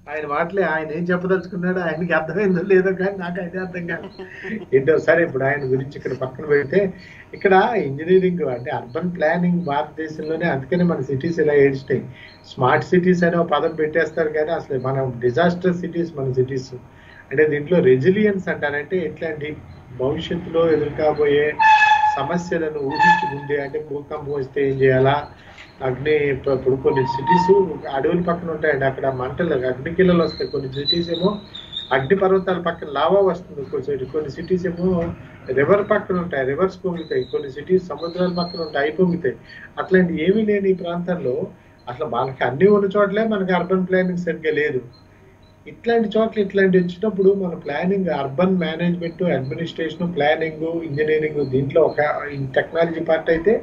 ఆయన మాటలే ఆయన ఏం చెప్పదలుచుకున్నాడో ఆయనకి అర్థమైందో లేదో కానీ నాకు అయితే అర్థం కాదు ఏంటో సరే ఇప్పుడు ఆయన గురించి ఇక్కడ పక్కన పెడితే ఇక్కడ ఇంజనీరింగ్ అంటే అర్బన్ ప్లానింగ్ భారతదేశంలోనే అందుకనే మన సిటీస్ ఇలా ఏడ్చినాయి స్మార్ట్ సిటీస్ అనే ఒక పదం పెట్టేస్తారు కానీ అసలు మనం డిజాస్టర్ సిటీస్ మన సిటీస్ అంటే దీంట్లో రెసిలియన్స్ అంటారంటే ఎట్లాంటి భవిష్యత్తులో ఎదుర్కోబోయే సమస్యలను ఊహించి ముందే అంటే భూకంపం వస్తే ఏం చేయాలా అగ్ని ఇప్పుడు ఇప్పుడు కొన్ని సిటీస్ అడవుల పక్కన ఉంటాయండి అక్కడ మంటలు అగ్నికిల్లలు వస్తాయి కొన్ని సిటీస్ ఏమో అగ్ని పర్వతాల పక్కన లావా వస్తుంది కొన్ని కొన్ని సిటీస్ ఏమో రివర్ పక్కన ఉంటాయి రివర్స్ పొంగుతాయి కొన్ని సిటీస్ సముద్రాల పక్కన ఉంటాయి అవి పొంగుతాయి అట్లాంటి ఏమీ లేని ఈ ప్రాంతాల్లో అసలు మనకి అన్ని ఉన్న చోట్లే మనకి అర్బన్ ప్లానింగ్ సరిగ్గా లేదు ఇట్లాంటి చోట్ల ఇట్లాంటి వచ్చినప్పుడు మన planning urban management administration planning engineering దీంట్లో ఒక టెక్నాలజీ పార్ట్ అయితే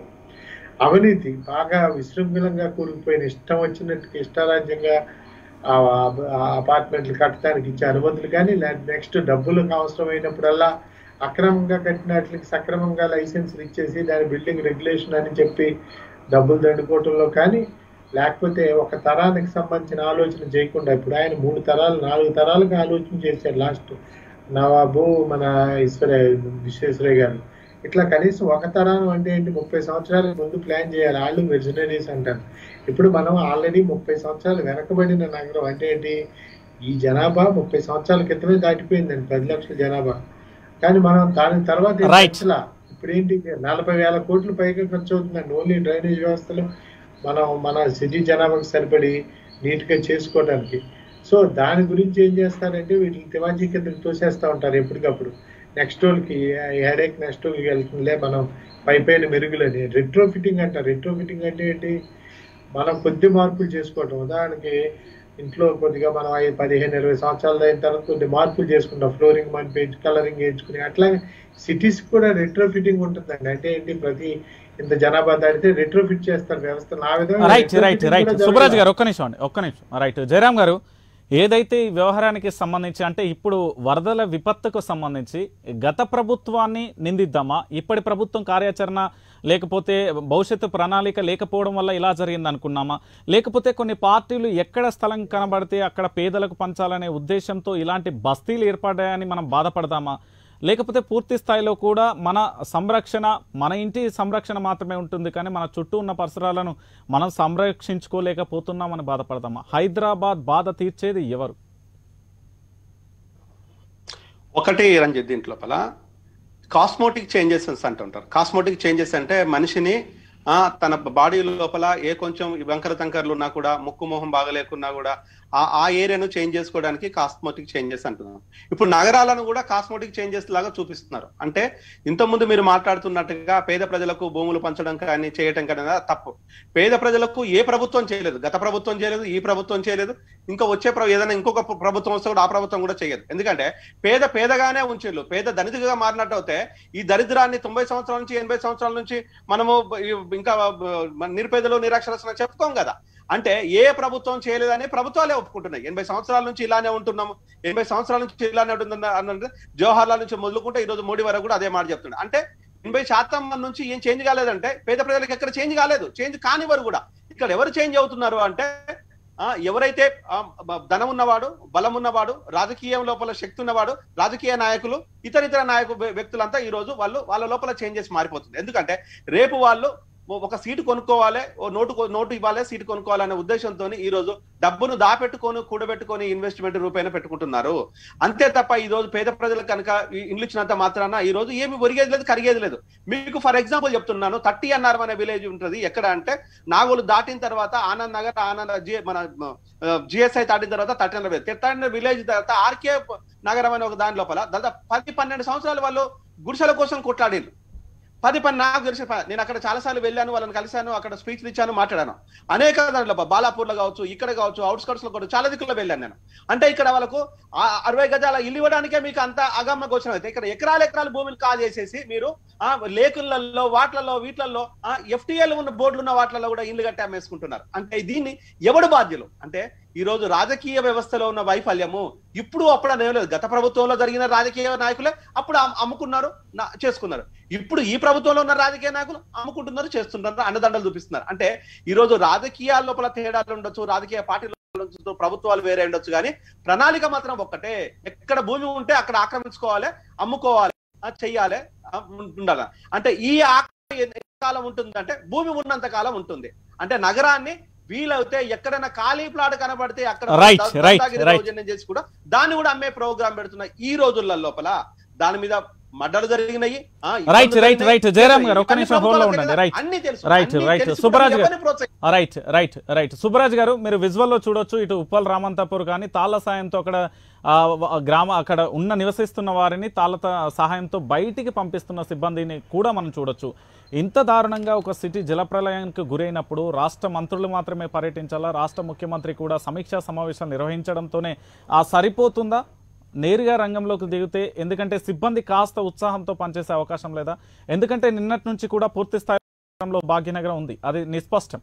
అవినీతి బాగా విశృంఖలంగా కూరుకుపోయిన ఇష్టం వచ్చినట్టు ఇష్టారాజ్యంగా ఆ అపార్ట్మెంట్లు కట్టడానికి ఇచ్చే అనుమతులు కానీ నెక్స్ట్ డబ్బులకు అవసరమైనప్పుడల్లా అక్రమంగా కట్టినట్లకి సక్రమంగా లైసెన్సులు ఇచ్చేసి దాని బిల్డింగ్ రెగ్యులేషన్ అని చెప్పి డబ్బులు దండుకోవటంలో కానీ లేకపోతే ఒక తరానికి సంబంధించిన ఆలోచన చేయకుండా ఇప్పుడు ఆయన మూడు తరాలు నాలుగు తరాలకు ఆలోచన చేశారు లాస్ట్ నవాబు మన ఈశ్వర విశ్వేశ్వరయ్య గారు ఇట్లా కనీసం ఒక తరానం అంటే ఏంటి ముప్పై సంవత్సరాల ముందు ప్లాన్ చేయాలి వాళ్ళు విజనరీస్ అంటారు ఇప్పుడు మనం ఆల్రెడీ ముప్పై సంవత్సరాలు వెనకబడిన నగరం అంటే ఏంటి ఈ జనాభా ముప్పై సంవత్సరాల క్రితమే దాటిపోయిందండి పది లక్షల జనాభా కానీ మనం దాని తర్వాత ఏం Right. పెంచలా. ఇప్పుడు ఏంటి నలభై వేల కోట్ల పైగా ఖర్చు అవుతుందండి ఓన్లీ డ్రైనేజ్ వ్యవస్థలు మనం మన సిటీ జనాభాకు సరిపడి నీట్ గా చేసుకోవడానికి సో దాని గురించి ఏం చేస్తారంటే వీటిని తివాజీ కిందకి తోసేస్తా ఉంటారు ఎప్పటికప్పుడు నెక్స్ట్ వాళ్ళకి హెడేక్ నెక్స్ట్ వాళ్ళకి వెళ్తుందిలే మనం పై పైన మెరుగులని రెట్రో ఫిట్టింగ్ అంటారు రెట్రో ఫిట్టింగ్ అంటే ఏంటి మనం కొద్ది మార్పులు చేసుకోవటం ఉదాహరణకి ఇంట్లో కొద్దిగా మనం ఐదు పదిహేను ఇరవై సంవత్సరాలు అయిన తర్వాత కొద్ది మార్పులు చేసుకుంటాం ఫ్లోరింగ్ మన పెంచి కలరింగ్ వేయించుకుని అట్లాగే సిటీస్ కూడా రెట్రో ఫిట్టింగ్ ఉంటుందండి అంటే ఏంటి ప్రతి ఇంత జనాభా దాటితే రెట్రో ఫిట్ చేస్తారు వ్యవస్థ నా విధంగా రైట్ retrofitting రైట్ కూడా రైట్ జరగాలి. సుబ్రాజ్ గారు ఒక్క నిమిషం అండి ఒక్క నిమిషం రైట్ జయరామ్ గారు ఏదైతే ఈ వ్యవహారానికి సంబంధించి అంటే ఇప్పుడు వరదల విపత్తుకు సంబంధించి గత ప్రభుత్వాన్ని నిందిద్దామా ఇప్పటి ప్రభుత్వం కార్యాచరణ లేకపోతే భవిష్యత్తు ప్రణాళిక లేకపోవడం వల్ల ఇలా జరిగింది అనుకున్నామా లేకపోతే కొన్ని పార్టీలు ఎక్కడ స్థలం కనబడితే అక్కడ పేదలకు పంచాలనే ఉద్దేశంతో ఇలాంటి బస్తీలు ఏర్పడ్డాయని మనం బాధపడదామా లేకపోతే పూర్తి స్థాయిలో కూడా మన సంరక్షణ మన ఇంటి సంరక్షణ మాత్రమే ఉంటుంది కానీ మన చుట్టూ ఉన్న పరిసరాలను మనం సంరక్షించుకోలేకపోతున్నామని బాధపడతామా హైదరాబాద్ బాధ తీర్చేది ఎవరు ఒకటి రంజిత్ దీంట్ లోపల కాస్మోటిక్ చేంజెస్ అంటుంటారు కాస్మోటిక్ చేంజెస్ అంటే మనిషిని ఆ తన బాడీ లోపల ఏ కొంచెం వంకర తంకర్లు ఉన్నా కూడా ముక్కు మొహం బాగలేకున్నా కూడా ఆ ఆ ఏరియాను చేంజ్ చేసుకోవడానికి కాస్మోటిక్ చేంజెస్ అంటున్నాం ఇప్పుడు నగరాలను కూడా కాస్మోటిక్ చేంజెస్ లాగా చూపిస్తున్నారు అంటే ఇంతకుముందు మీరు మాట్లాడుతున్నట్టుగా పేద ప్రజలకు భూములు పంచడం కానీ చేయటం కానీ అనేది తప్పు పేద ప్రజలకు ఏ ప్రభుత్వం చేయలేదు గత ప్రభుత్వం చేయలేదు ఈ ప్రభుత్వం చేయలేదు ఇంకా వచ్చే ప్ర- ఏదైనా ఇంకొక ప్ర- ప్రభుత్వం వస్తే కూడా ఆ ప్రభుత్వం కూడా చేయదు ఎందుకంటే పేద పేదగానే ఉంచిర్రు పేద దళితుగా మారినట్టు అయితే ఈ దరిద్రాన్ని తొంభై సంవత్సరాల నుంచి ఎనభై సంవత్సరాల నుంచి మనము బ- ఈ ఇంకా బ- నిరుపేదలు నిరాక్షరస్తులు చెప్పుకోం కదా అంటే ఏ ప్రభుత్వం చేయలేదని ప్రభుత్వాలే ఒప్పుకుంటున్నాయి ఎనభై సంవత్సరాల నుంచి ఇలానే ఉంటున్నాము ఎనభై సంవత్సరాల నుంచి ఇలానే ఉంటుంది అన్నది జవహర్ లాల్ నుంచి మొదలుకుంటే ఈ రోజు మోడీ వరకు కూడా అదే మాట చెప్తున్నాడు అంటే ఎనభై శాతం మంది నుంచి ఏం చేంజ్ కాలేదంటే పేద ప్రజలకు ఎక్కడ చేంజ్ కాలేదు చేంజ్ కానివారు కూడా ఇక్కడ ఎవరు చేంజ్ అవుతున్నారు అంటే ఆ, ఎవరైతే ఆ, బ- ధనం ఉన్నవాడు బలం ఉన్నవాడు రాజకీయం లోపల శక్తి ఉన్నవాడు రాజకీయ నాయకులు ఇతర ఇతర నాయకు వ్య- వ్యక్తులంతా ఈ రోజు వాళ్ళు వాళ్ళ లోపల చేంజెస్ మారిపోతుంది ఎందుకంటే రేపు వాళ్ళు ఓ- ఒక సీటు కొనుక్కోవాలి ఓ నోటు కొ- నోటు ఇవ్వాలి సీటు కొనుక్కోవాలనే ఉద్దేశంతో ఈ రోజు డబ్బును దాపెట్టుకొని కూడబెట్టుకొని ఇన్వెస్ట్మెంట్ రూపాయన పెట్టుకుంటున్నారు అంతే తప్ప ఈ రోజు పేద ప్రజలకు కనుక ఈ ఇండ్లు ఇచ్చినంత మాత్రాన ఈ రోజు ఏమి ఒరిగేది లేదు కరిగేది లేదు మీకు ఫర్ ఎగ్జాంపుల్ చెప్తున్నాను థర్టీ అన్నారు అనే విలేజ్ ఉంటుంది ఎక్కడ అంటే నాగోలు దాటిన తర్వాత ఆనంద్ నగర్ ఆనంద్ జి- మన జిఎస్ఐ దాటిన తర్వాత థర్టీ థర్టీ విలేజ్ తర్వాత ఆర్కే నగరం అనే ఒక దాని లోపల దాదాపు పది పన్నెండు సంవత్సరాలు వాళ్ళు గుడిసెల కోసం కొట్లాడిరు పది పని నాకు తెలిసిన ప- నేను అక్కడ చాలా సార్లు వెళ్ళాను వాళ్ళని కలిశాను అక్కడ స్పీచ్ ఇచ్చాను మాట్లాడాను అనేక దాంట్లో బాలాపూర్ లో కావచ్చు ఇక్కడ కావచ్చు అవుట్స్కట్స్ లో కూడా చాలా దిక్కుల్లో వెళ్ళాను నేను అంటే ఇక్కడ వాళ్ళకు ఆ అరవై గజాల ఇల్లు ఇవ్వడానికే మీకు అంత అగమ్మ గోచరం అయితే ఇక్కడ ఎకరాల ఎకరాల భూమిని కాల్ చేసేసి మీరు ఆ లేకులలో వాట్లలో వీటిలలో ఆ ఎఫ్టీఎల్ ఉన్న బోర్డులు ఉన్న వాటిలలో కూడా ఇల్లు కట్టి అమ్మేసుకుంటున్నారు అంటే దీన్ని ఎవడు బాధ్యులు అంటే ఈ రోజు రాజకీయ వ్యవస్థలో ఉన్న వైఫల్యము ఇప్పుడు అప్పుడు అనేం లేదు గత ప్రభుత్వంలో జరిగిన రాజకీయ నాయకులే అప్పుడు అమ్- అమ్ముకున్నారు నా- చేసుకున్నారు ఇప్పుడు ఈ ప్రభుత్వంలో ఉన్న రాజకీయ నాయకులు అమ్ముకుంటున్నారు చేస్తున్నారు అండదండలు చూపిస్తున్నారు అంటే ఈ రోజు రాజకీయాల లోపల తేడాలు ఉండొచ్చు రాజకీయ పార్టీల ఉండొచ్చు, ప్రభుత్వాలు వేరే ఉండొచ్చు కానీ ప్రణాళిక మాత్రం ఒక్కటే ఎక్కడ భూమి ఉంటే అక్కడ ఆక్రమించుకోవాలి అమ్ముకోవాలి ఆ, చెయ్యాలి ఆ, ఉం- ఉండాలి అంటే ఈ ఆక్రమణ ఎన్ని కాలం ఉంటుందంటే భూమి ఉన్నంత కాలం ఉంటుంది అంటే నగరాన్ని వీలైతే ఎక్కడైనా ఖాళీ ప్లాట్ కనబడితే అక్కడ Right, ద- right, దత్తాగిరి right. దౌర్జన్యం చేసి కూడా దాన్ని కూడా అమ్మే ప్రోగ్రామ్ పెడుతున్న ఈ రోజుల లోపల దాని మీద మడ్డలు జరిగినాయి ఆ, ఇబ్బందులు Right, right, జరిగినాయి. right. జయరామ్ గారు, ఒక్క అన్ని నిమిషం hold లో ప్రభుత్వాలకు ఉండండి. Right. అన్ని తెలుసు Right, అన్ని right. తెలిసి సుబ్బరాజు కూడా గారు. ఎవరిని ప్రోత్సహి- right right right Subbaraj garu మీరు విజువల్లో చూడొచ్చు ఇటు ఉప్పల్ రామంతాపూర్ కానీ తాళ్ళ సాయంతో అక్కడ ఆ, వ- గ్రామ అక్కడ ఉన్న నివసిస్తున్న వారిని తాళ్ళ త- సహాయంతో బయటికి పంపిస్తున్న సిబ్బందిని కూడా మనం చూడొచ్చు ఇంత దారుణంగా ఒక సిటీ జలప్రలయానికి గురైనప్పుడు రాష్ట్ర మంత్రులు మాత్రమే పర్యటించాలా రాష్ట్ర ముఖ్యమంత్రి కూడా సమీక్షా సమావేశం నిర్వహించడంతోనే ఆ సరిపోతుందా నేరుగా రంగంలోకి దిగితే ఎందుకంటే సిబ్బంది కాస్త ఉత్సాహంతో పనిచేసే అవకాశం లేదా ఎందుకంటే నిన్నటి నుంచి కూడా పూర్తి స్థాయిలో భాగ్యనగరం ఉంది అది నిస్పష్టం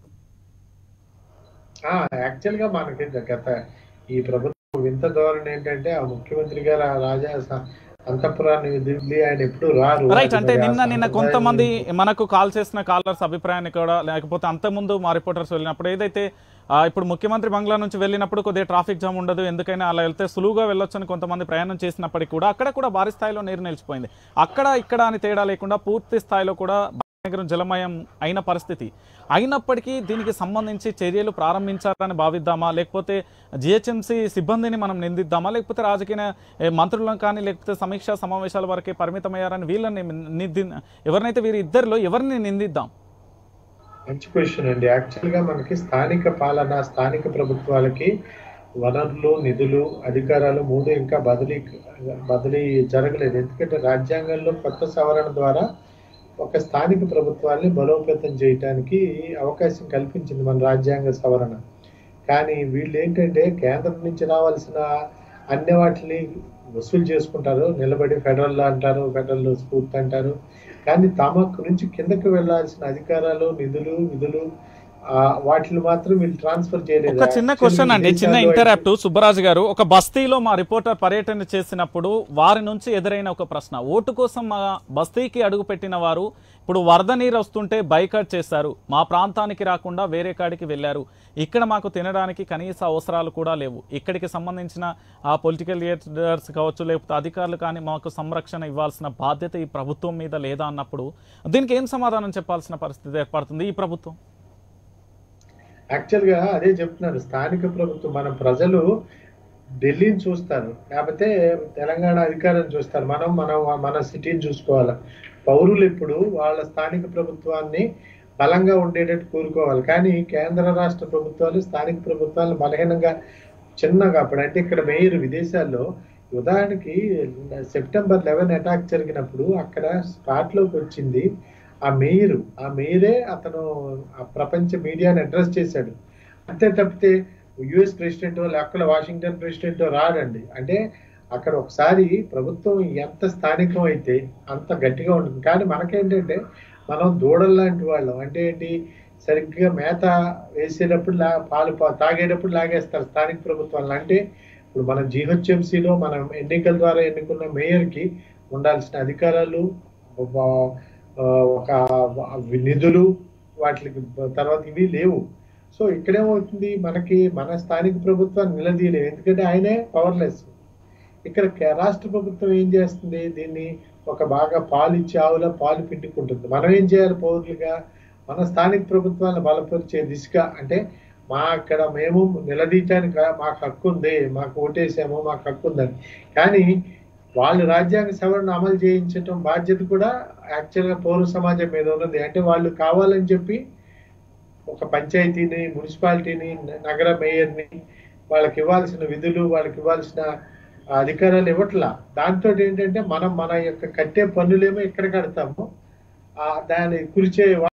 యాక్చువల్ గా మనకి గత ఈ ప్రభుత్వం వింత ధోరణి ఏంటంటే ఆ ముఖ్యమంత్రి గారు ఆ రాజా స- అంతఃపురాన్ని దిల్లి ఆయన ఎప్పుడు రారు రైట్ అది అంటే మరి ఆ నిన్న నిన్న సంప్రదాయం కొంతమంది మనకు కాల్ చేసిన కాలర్స్ అభిప్రాయాన్ని కూడా లేకపోతే అంతకుముందు మా రిపోర్టర్స్ వెళ్ళినప్పుడు ఏదైతే ఆ, ఇప్పుడు ముఖ్యమంత్రి బంగ్లా నుంచి వెళ్ళినప్పుడు కొద్దిగా ట్రాఫిక్ జామ్ ఉండదు ఎందుకైనా అలా వెళ్తే సులువుగా వెళ్ళొచ్చని కొంతమంది ప్రయాణం చేసినప్పటికీ కూడా అక్కడ కూడా భారీ స్థాయిలో నీరు నిలిచిపోయింది అక్కడ ఇక్కడ అని తేడా లేకుండా పూర్తి స్థాయిలో కూడా నగరం జలమయం అయిన పరిస్థితి అయినప్పటికీ దీనికి సంబంధించి చర్యలు ప్రారంభించారని భావిద్దామా లేకపోతే జిహెచ్ఎంసీ సిబ్బందిని మనం నిందిద్దామా లేకపోతే రాజకీయ ఏ, మంత్రులను కానీ లేకపోతే సమీక్షా సమావేశాల వరకే పరిమితమయ్యారని వీళ్ళని నింది ఎవరినైతే వీరి ఇద్దరిలో ఎవరిని నిందిద్దాం మంచి క్వశ్చన్ అండి యాక్చువల్ గా మనకి స్థానిక పాలన స్థానిక ప్రభుత్వాలకి వనరులు నిధులు అధికారాలు మూడు ఇంకా బదిలీ బదిలీ జరగలేదు ఎందుకంటే రాజ్యాంగంలో కొత్త సవరణ ద్వారా ఒక స్థానిక ప్రభుత్వాల్ని బలోపేతం చేయడానికి అవకాశం కల్పించింది మన రాజ్యాంగ సవరణ కానీ వీళ్ళు ఏంటంటే కేంద్రం నుంచి రావాల్సిన అన్ని వాటిని వసూలు చేసుకుంటారు నిలబడి ఫెడరల్ అంటారు ఫెడరల్ స్ఫూర్తి అంటారు కానీ తమకు నుంచి కిందకి వెళ్ళాల్సిన అధికారాలు నిధులు విధులు ఆ, వాటిని మాత్రం వీళ్ళు ట్రాన్స్ఫర్ చేయలేదు ఒక చిన్న క్వశ్చన్ అండి చిన్న దేశాల్లో ఇంటరాప్ట్ సుబ్బరాజు గారు ఒక బస్తీలో మా రిపోర్టర్ పర్యటన చేసినప్పుడు వారి నుంచి ఎదురైన ఒక ప్రశ్న ఓటు కోసం మా బస్తీకి అడుగు పెట్టిన వారు ఇప్పుడు వరద నీరు వస్తుంటే బైకట్ చేశారు మా ప్రాంతానికి రాకుండా వేరే కాడికి వెళ్ళారు ఇక్కడ మాకు తినడానికి కనీస అవసరాలు కూడా లేవు ఇక్కడికి సంబంధించిన ఆ పొలిటికల్ లీడర్స్ కావచ్చు లేకపోతే అధికారులు కానీ మాకు సంరక్షణ ఇవ్వాల్సిన బాధ్యత ఈ ప్రభుత్వం మీద లేదా అన్నప్పుడు దీనికి ఏం సమాధానం చెప్పాల్సిన పరిస్థితి ఏర్పడుతుంది ఈ ప్రభుత్వం యాక్చువల్ గా అదే చెప్తున్నారు స్థానిక ప్రభుత్వం మన ప్రజలు ఢిల్లీని చూస్తారు లేకపోతే తెలంగాణ అధికారం చూస్తారు మనం మనం మన సిటీని చూసుకోవాలి పౌరులు ఇప్పుడు వాళ్ళ స్థానిక ప్రభుత్వాన్ని బలంగా ఉండేటట్టు కోరుకోవాలి కానీ కేంద్ర రాష్ట్ర ప్రభుత్వాలు స్థానిక ప్రభుత్వాలను బలహీనంగా చిన్నగా అప్పుడు అంటే ఇక్కడ మేయర్ విదేశాల్లో ఉదాహరణకి సెప్టెంబర్ లెవెన్ అటాక్ జరిగినప్పుడు అక్కడ స్పాట్ లోకి వచ్చింది ఆ మేయర్ ఆ మేయరే అతను ఆ ప్రపంచ మీడియాని అడ్రస్ చేశాడు అంతే తప్పితే యుఎస్ ప్రెసిడెంట్ లేకపోతే వాషింగ్టన్ ప్రెసిడెంట్ రాడండి అంటే అక్కడ ఒకసారి ప్రభుత్వం ఎంత స్థానికం అయితే అంత గట్టిగా ఉంటుంది కానీ మనకేంటంటే మనం దూడలు లాంటి వాళ్ళం అంటే ఏంటి సరిగ్గా మేత వేసేటప్పుడు లా పాలు పా- తాగేటప్పుడు లాగేస్తారు స్థానిక ప్రభుత్వాలను అంటే ఇప్పుడు మన జిహెచ్ఎంసీలో మనం ఎన్నికల ద్వారా ఎన్నుకున్న మేయర్కి ఉండాల్సిన అధికారాలు ఒక- ఒక నిధులు వాటికి తర్వాత ఇవి లేవు సో ఇక్కడేమవుతుంది మనకి మన స్థానిక ప్రభుత్వాన్ని నిలదీయలేవు ఎందుకంటే ఆయనే పవర్లెస్ ఇక్కడ కే- రాష్ట్ర ప్రభుత్వం ఏం చేస్తుంది దీన్ని ఒక బాగా పాలు ఇచ్చే ఆవుల పాలు పిండుకుంటుంది మనం ఏం చేయాలి పౌరులుగా మన స్థానిక ప్రభుత్వాలను బలపరిచే దిశగా అంటే మా అక్కడ మేము నిలదీయటానికి మాకు హక్కు ఉంది మాకు ఓటేసాము మాకు హక్కు ఉందని కానీ వాళ్ళు రాజ్యాంగ సవరణ అమలు చేయించడం బాధ్యత కూడా యాక్చువల్గా పౌర సమాజం మీద ఉన్నది అంటే వాళ్ళు కావాలని చెప్పి ఒక పంచాయతీని మున్సిపాలిటీని న- నగర మేయర్ని వాళ్ళకి ఇవ్వాల్సిన విధులు వాళ్ళకి ఇవ్వాల్సిన అధికారాలు ఇవ్వట్లా దాంతో ఏంటంటే మనం మన యొక్క కట్టే పన్నులేమో ఎక్కడ కడతామో ఆ దాన్ని కురిచే